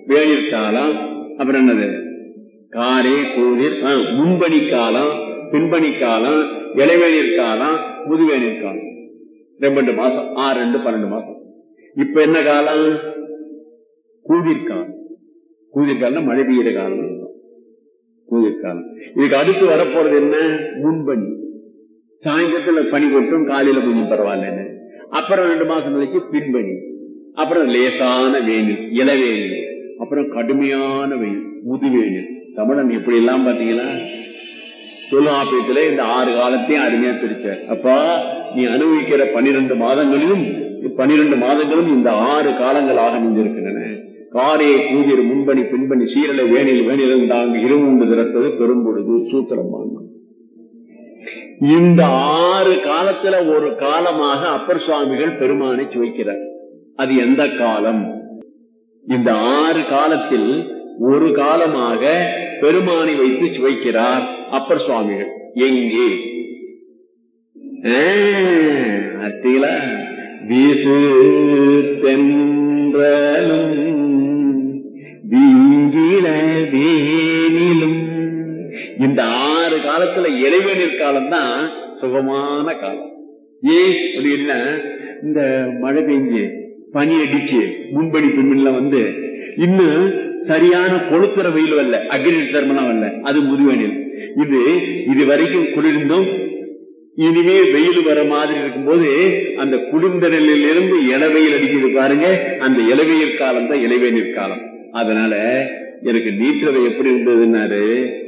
வேளிர் காலம் அப்புறம் என்னது காரே கூதிர் ஆ, முன்பணி காலம் பின்பணி காலம் இளைவேநீர் காலம் முதுவேநீர் காலம் ரெண்டு மாசம் ஆறு ரெண்டு பன்னெண்டு மாசம் இப்ப என்ன காலம் கூதிர் காலம் கூதிர் காலம் மழை பெய்யுற காலம் கூதிர் காலம் இதுக்கு அடுத்து வரப்போறது என்ன முன்பணி சாயந்தரத்துல பனி கொட்டும் காலையில கொஞ்சம் பரவாயில்லன்னு அப்புறம் ரெண்டு மாசம் கழிச்சு பின்பணி அப்புறம் லேசான வேணில் இளவேணில் அப்புறம் கடுமையான வெயில் முதுவேணில் தமிழன் எப்படி எல்லாம் பாத்தீங்கன்னா தொல்காப்பியத்துல இந்த ஆறு காலத்தையும் அருமையா பிரிச்சார் அப்பா நீ அனுபவிக்கிற பன்னிரண்டு மாதங்களிலும் பன்னிரண்டு மாதங்களும் இந்த ஆறு காலங்களாக அமைந்திருக்கின்றன காரே கூதிர் முன்பணி பின்பணி சீரலை வேணில் வேணில் தாங்க இருமுண்டு திறத்தது பெரும்பொழுது சூத்திரமான இந்த ஆறு காலத்துல ஒரு காலமாக அப்பர் சுவாமிகள் பெருமானை சுவைக்கிறார் அது எந்த காலம் இந்த ஆறு காலத்தில் ஒரு காலமாக பெருமானை வைத்து சுவைக்கிறார் அப்பர் சுவாமிகள் எங்கே அத்தில வீசு தென்றலும் வீங்கில வேனிலும் இந்த ஆறு காலத்துல இறைவனிற் காலம் தான் சுகமான காலம் ஏன் அப்படின்னா இந்த மழை பெஞ்சு பனி அடிச்சு முன்பணி பின்பணில வந்து இன்னும் சரியான கொளுத்துற வெயில் வரல அக்னி தர்மலாம் வரல அது முதுவெனில் இது இது வரைக்கும் குளிர்ந்தும் இனிமே வெயில் வர மாதிரி இருக்கும்போது அந்த குளிர்ந்த நிலையிலிருந்து இளவெயில் அடிக்குது பாருங்க அந்த இளவெயில் காலம் தான் இளவேநீர் காலம் அதனால எனக்கு நீற்றவை எப்படி இருந்ததுன்னாரு